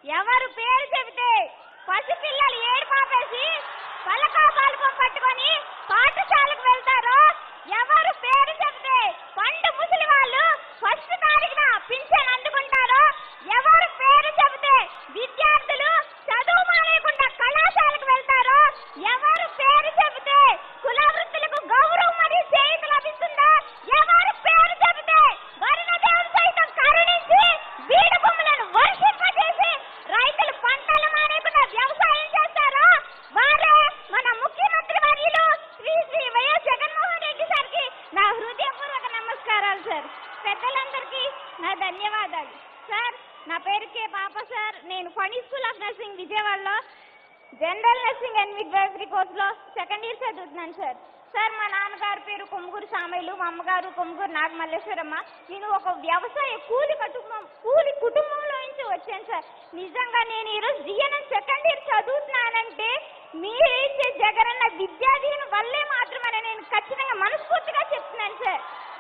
ఎవరు పేరు చెబితే పసిపిల్లలు ఏడు పాపేసి పలకా పలుకం పట్టుకొని పాఠశాలకు వెళ్తారో ఎవరు పేరు చెబితే పండు ముసలి వాళ్ళు ఫస్ట్ తారీఖున పింఛన్ అందుకుంటారో ఎవరు పేరు చెబితే విద్యార్థులు చదువు మానేయకుండా కళాశాలకు వెళ్తారో ఎవరు పేరు చెబితే కుల వృత్తులకు గౌరవం మరియు చేయుత లభిస్తుందో ఎవరు పేరు చెబితే వరుణదేవుడు సైతం కరుణించి బీడు భూములను వర్షింపజేసి రైతులు పంటలు మానేయకుండా వ్యవసాయం చేస్తారో వారే మన ముఖ్యమంత్రి వర్యులు శ్రీ శ్రీ వైఎస్ జగన్మోహన్ రెడ్డి సార్కి నా హృదయపూర్వక నమస్కారాలు సార్ పెద్దలందరికీ నా ధన్యవాదాలు సార్ నా పేరు కే పాప సార్ నేను ఫణి స్కూల్ ఆఫ్ నర్సింగ్ విజయవాడలో జనరల్ నర్సింగ్ అండ్ మిడ్వైఫరీ కోర్సులో సెకండ్ ఇయర్ చదువుతున్నాను సార్ సార్ మా నాన్నగారి పేరు కొమ్ముగూరు సామయ్యలు మా అమ్మగారు కొమ్ముగూరు నాగమల్లేశ్వరమ్మ నేను ఒక వ్యవసాయ కూలి కుటుంబం కూలి కుటుంబంలో నుంచి వచ్చాను సార్ నిజంగా నేను ఈరోజు జిఎన్ఎం సెకండ్ ఇయర్ చదువుతున్నానంటే మీరు ఇచ్చే జగనన్న విద్యాదీవెన వల్లే మాత్రమే నేను ఖచ్చితంగా మనస్ఫూర్తిగా చెప్తున్నాను సార్